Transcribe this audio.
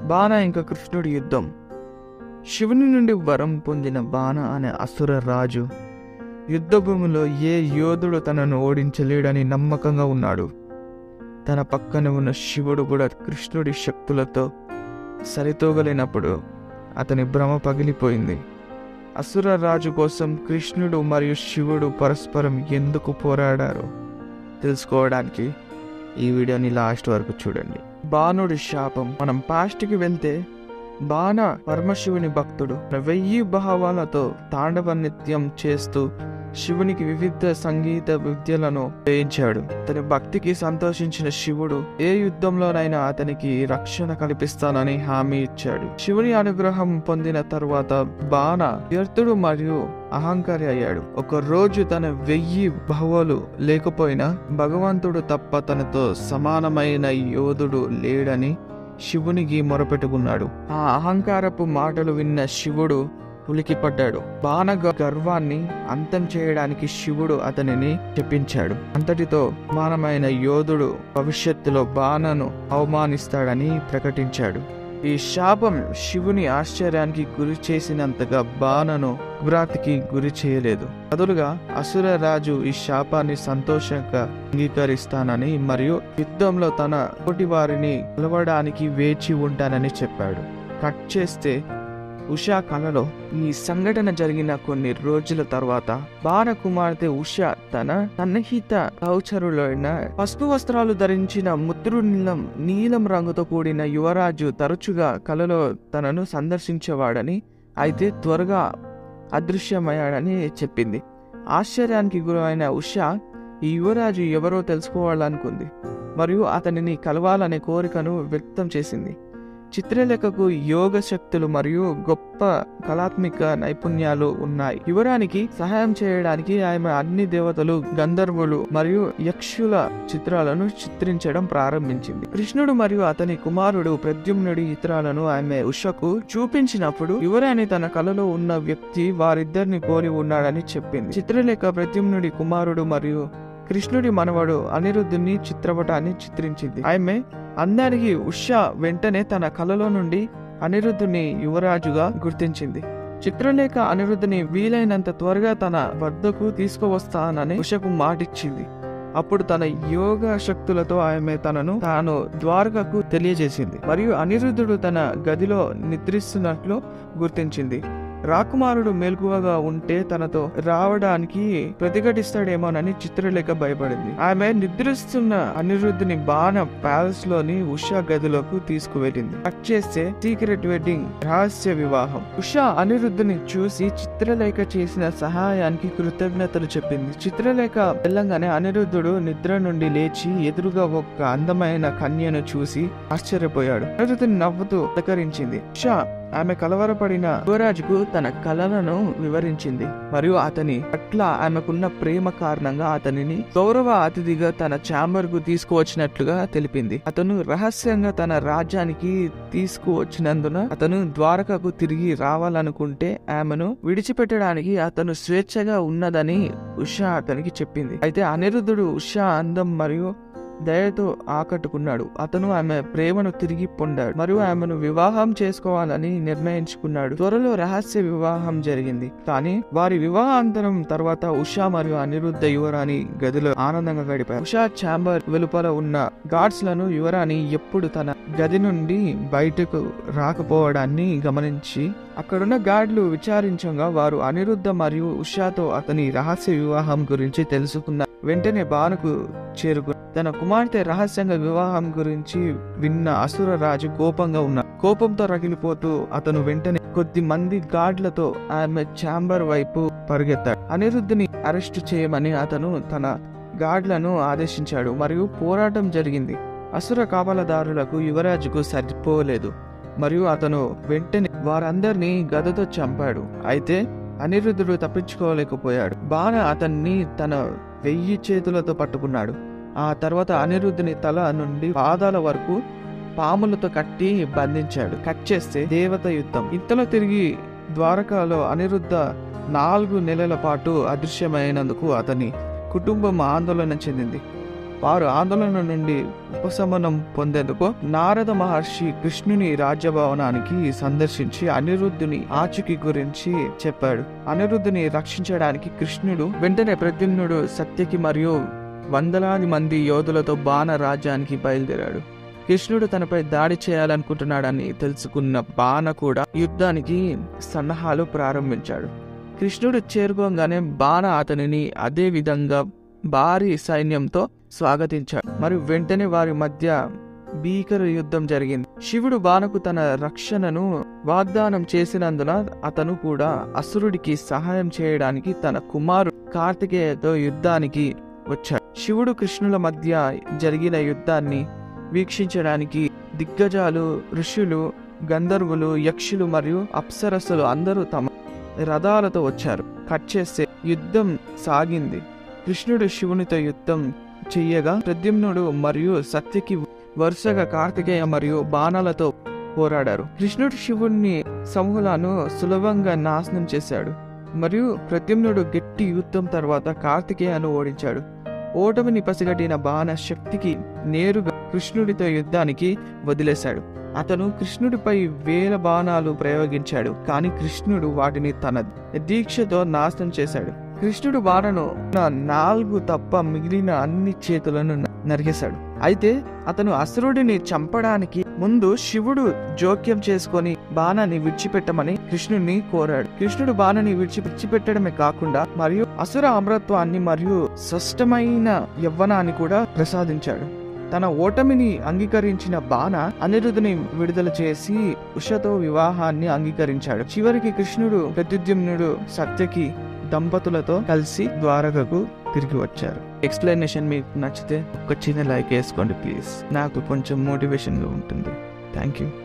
బాణ ఇంకా కృష్ణుడి యుద్ధం శివుని నుండి వరం పొందిన బాణ అనే అసుర రాజు యుద్ధభూమిలో ఏ యోధుడు తనను ఓడించలేడని నమ్మకంగా ఉన్నాడు తన పక్కన ఉన్న శివుడు కూడా కృష్ణుడి శక్తులతో సరితూగలేనప్పుడు అతని భ్రమ పగిలిపోయింది అసుర రాజు కోసం కృష్ణుడు మరియు శివుడు పరస్పరం ఎందుకు పోరాడారో తెలుసుకోవడానికి ఈ వీడియోని లాస్ట్ వరకు చూడండి బాణుడి శాపం మనం పాస్ట్కి వెళ్తే బాణ పరమశివుని భక్తుడు వెయ్యి భావాలతో తాండవ నృత్యం చేస్తూ శివునికి వివిధ సంగీత విద్యలను వేయించాడు అతని భక్తికి సంతోషించిన శివుడు ఏ యుద్ధంలోనైనా అతనికి రక్షణ కల్పిస్తానని హామీ ఇచ్చాడు శివుని అనుగ్రహం పొందిన తరువాత బాణ వ్యర్థుడు మరియు అహంకారి అయ్యాడు ఒక రోజు తన వెయ్యి భవలు లేకపోయినా భగవంతుడు తప్ప తనతో సమానమైన యోధుడు లేడని శివునికి మొరపెట్టుకున్నాడు ఆ అహంకారపు మాటలు విన్న శివుడు ఉలికిపడ్డాడు బాణ గ- గర్వాన్ని అంతం చేయడానికి శివుడు అతనిని చెప్పించాడు అంతటితో మానమైన యోధుడు భవిష్యత్తులో బాణను అవమానిస్తాడని ప్రకటించాడు ఈ శాపం శివుని ఆశ్చర్యానికి గురి చేసినంతగా బాణను భ్రాతికి గురి చేయలేదు బదులుగా అసుర రాజు ఈ శాపాన్ని సంతోషంగా అంగీకరిస్తానని మరియు యుద్ధంలో తన తోటి వారిని కలవడానికి వేచి ఉంటానని చెప్పాడు కట్ చేస్తే ఉషా కళలో ఈ సంఘటన జరిగిన కొన్ని రోజుల తర్వాత బాణ కుమార్తె ఉష తన సన్నిహిత సహచరులైన పసుపు వస్త్రాలు ధరించిన ముద్రు నీలం నీలం రంగుతో కూడిన యువరాజు తరచుగా కలలో తనను సందర్శించేవాడని అయితే త్వరగా అదృశ్యమయ్యాడని చెప్పింది ఆశ్చర్యానికి గురైన ఉష ఈ యువరాజు ఎవరో తెలుసుకోవాలనుకుంది మరియు అతనిని కలవాలనే కోరికను వ్యక్తం చేసింది చిత్రలేఖకు యోగ శక్తులు మరియు గొప్ప కళాత్మిక నైపుణ్యాలు ఉన్నాయి యువరానికి సహాయం చేయడానికి ఆమె అన్ని దేవతలు గంధర్వులు మరియు యక్షుల చిత్రాలను చిత్రించడం ప్రారంభించింది కృష్ణుడు మరియు అతని కుమారుడు ప్రద్యుమ్నుడి చిత్రాలను ఆమె ఉషకు చూపించినప్పుడు యువరాణి తన కలలో ఉన్న వ్యక్తి వారిద్దరిని పోలి ఉన్నాడని చెప్పింది చిత్రలేఖ ప్రద్యుమ్నుడి కుమారుడు మరియు కృష్ణుడి మనవడు అనిరుద్ధుని చిత్రపటాన్ని చిత్రించింది ఆమె అందరికి ఉష వెంటనే తన కలలో నుండి అనిరుద్ధుని యువరాజుగా గుర్తించింది చిత్రలేఖ అనిరుద్ధుని వీలైనంత త్వరగా తన వద్దకు తీసుకువస్తానని ఉషకు మాటిచ్చింది అప్పుడు తన యోగ శక్తులతో ఆమె తనను తాను ద్వారకకు తెలియజేసింది మరియు అనిరుద్ధుడు తన గదిలో నిద్రిస్తున్నట్లు గుర్తించింది రాకుమారుడు మెలకువగా ఉంటే తనతో రావడానికి ప్రతిఘటిస్తాడేమోనని చిత్రలేఖ భయపడింది ఆమె నిద్రిస్తున్న అనిరుద్ధుని బాణ ప్యాలెస్ లోని ఉషా గదిలోకి తీసుకువెళ్ళింది కట్ చేస్తే సీక్రెట్ వెడ్డింగ్ రహస్య వివాహం ఉషా అనిరుద్ధుని చూసి చిత్రలేఖ చేసిన సహాయానికి కృతజ్ఞతలు చెప్పింది చిత్రలేఖ వెళ్ళంగానే అనిరుద్ధుడు నిద్ర నుండి లేచి ఎదురుగా ఒక అందమైన కన్యను చూసి ఆశ్చర్యపోయాడు అనిరుద్ధుని నవ్వుతూ పలకరించింది ఉషా ఆమె కలవరపడిన యువరాజుకు తన కలలను వివరించింది మరియు అతని పట్ల ఆమెకున్న ప్రేమ కారణంగా అతనిని గౌరవ అతిథిగా తన ఛాంబర్ కు తీసుకువచ్చినట్లుగా తెలిపింది అతను రహస్యంగా తన రాజ్యానికి తీసుకువచ్చినందున అతను ద్వారకకు తిరిగి రావాలనుకుంటే ఆమెను విడిచిపెట్టడానికి అతను స్వేచ్ఛగా ఉన్నదని ఉషా అతనికి చెప్పింది అయితే అనిరుద్ధుడు ఉషా అందం మరియు దయతో ఆకట్టుకున్నాడు అతను ఆమె ప్రేమను తిరిగి పొందాడు మరియు ఆమెను వివాహం చేసుకోవాలని నిర్ణయించుకున్నాడు త్వరలో రహస్య వివాహం జరిగింది కానీ వారి వివాహాంతరం తర్వాత ఉషా మరియు అనిరుద్ధ యువరాణి గదిలో ఆనందంగా గడిపారు ఉషా ఛాంబర్ వెలుపల ఉన్న గార్డ్స్ లను యువరాణి ఎప్పుడు తన గది నుండి బయటకు రాకపోవడాన్ని గమనించి అక్కడున్న గార్డులు విచారించగా వారు అనిరుద్ధ మరియు ఉషాతో అతని రహస్య వివాహం గురించి తెలుసుకున్న వెంటనే బానుకు చేరుకు తన కుమార్తె రహస్యంగా వివాహం గురించి విన్న అసుర రాజు కోపంగా ఉన్నాడు కోపంతో రగిలిపోతూ అతను వెంటనే కొద్ది మంది గార్డులతో ఆమె ఛాంబర్ వైపు పరుగెత్తాడు అనిరుద్ధుని అరెస్టు చేయమని అతను తన గార్డులను ఆదేశించాడు మరియు పోరాటం జరిగింది అసుర కాపలదారులకు యువరాజుకు సరిపోలేదు మరియు అతను వెంటనే వారందరినీ గదతో చంపాడు అయితే అనిరుద్ధుడు తప్పించుకోలేకపోయాడు బాణ అతన్ని తన వెయ్యి చేతులతో పట్టుకున్నాడు ఆ తర్వాత అనిరుద్ధుని తల నుండి పాదాల వరకు పాములతో కట్టి బంధించాడు కట్ చేస్తే దేవత యుద్ధం ఇంతలో తిరిగి ద్వారకాలో అనిరుద్ధ నాలుగు నెలల పాటు అదృశ్యమైనందుకు అతని కుటుంబం ఆందోళన చెందింది వారు ఆందోళన నుండి ఉపశమనం పొందేందుకు నారద మహర్షి కృష్ణుని రాజ్యభవనానికి సందర్శించి అనిరుద్ధుని ఆచూకీ గురించి చెప్పాడు అనిరుద్ధుని రక్షించడానికి కృష్ణుడు వెంటనే ప్రద్యుమ్నుడు సత్యకి మరియు వందలాది మంది యోధులతో బాణ రాజ్యానికి బయలుదేరాడు కృష్ణుడు తనపై దాడి చేయాలనుకుంటున్నాడని తెలుసుకున్న బాణ కూడా యుద్ధానికి సన్నాహాలు ప్రారంభించాడు కృష్ణుడు చేరుకోగానే బాణ అతనిని అదే విధంగా భారీ సైన్యంతో స్వాగతించాడు మరియు వెంటనే వారి మధ్య భీకర యుద్ధం జరిగింది శివుడు బాణకు తన రక్షణను వాగ్దానం చేసినందున అతను కూడా అసురుడికి సహాయం చేయడానికి తన కుమారుడు కార్తికేయతో యుద్ధానికి వచ్చాడు శివుడు కృష్ణుల మధ్య జరిగిన యుద్ధాన్ని వీక్షించడానికి దిగ్గజాలు ఋషులు గంధర్వులు యక్షులు మరియు అప్సరస్సులు అందరూ తమ రథాలతో వచ్చారు కట్ చేస్తే యుద్ధం సాగింది కృష్ణుడు శివునితో యుద్ధం చెయ్యగా ప్రద్యుమ్నుడు మరియు సత్యకి వరుసగా కార్తికేయ మరియు బాణాలతో పోరాడారు కృష్ణుడు శివుణ్ణి సమూహాలను సులభంగా నాశనం చేశాడు మరియు ప్రద్యుమ్నుడు గట్టి యుద్ధం తర్వాత కార్తికేయను ఓడించాడు ఓటమిని పసిగట్టిన బాణ శక్తికి నేరుగా కృష్ణుడితో యుద్ధానికి వదిలేశాడు అతను కృష్ణుడిపై వేల బాణాలు ప్రయోగించాడు కానీ కృష్ణుడు వాటిని తన దీక్షతో నాశనం చేశాడు కృష్ణుడు బాణను నా నాలుగు తప్ప మిగిలిన అన్ని చేతులను న- నరికేశాడు అయితే అతను అసురుడిని చంపడానికి ముందు శివుడు జోక్యం చేసుకొని బాణాన్ని విడిచిపెట్టమని కృష్ణుడిని కోరాడు కృష్ణుడు బాణాన్ని విడిచి విడిచిపెట్టడమే కాకుండా మరియు అసుర అమరత్వాన్ని మరియు స్పష్టమైన యవ్వనాన్ని కూడా ప్రసాదించాడు తన ఓటమిని అంగీకరించిన బాణ అనిరుద్ధుని విడుదల చేసి ఉషతో వివాహాన్ని అంగీకరించాడు చివరికి కృష్ణుడు ప్రత్యుద్యమ్నుడు సత్యకి దంపతులతో కలిసి ద్వారకకు తిరిగి వచ్చారు ఎక్స్ప్లెనేషన్ మీకు నచ్చితే ఒక చిన్న లైక్ వేసుకోండి ప్లీజ్ నాకు కొంచెం మోటివేషన్గా ఉంటుంది థ్యాంక్ యూ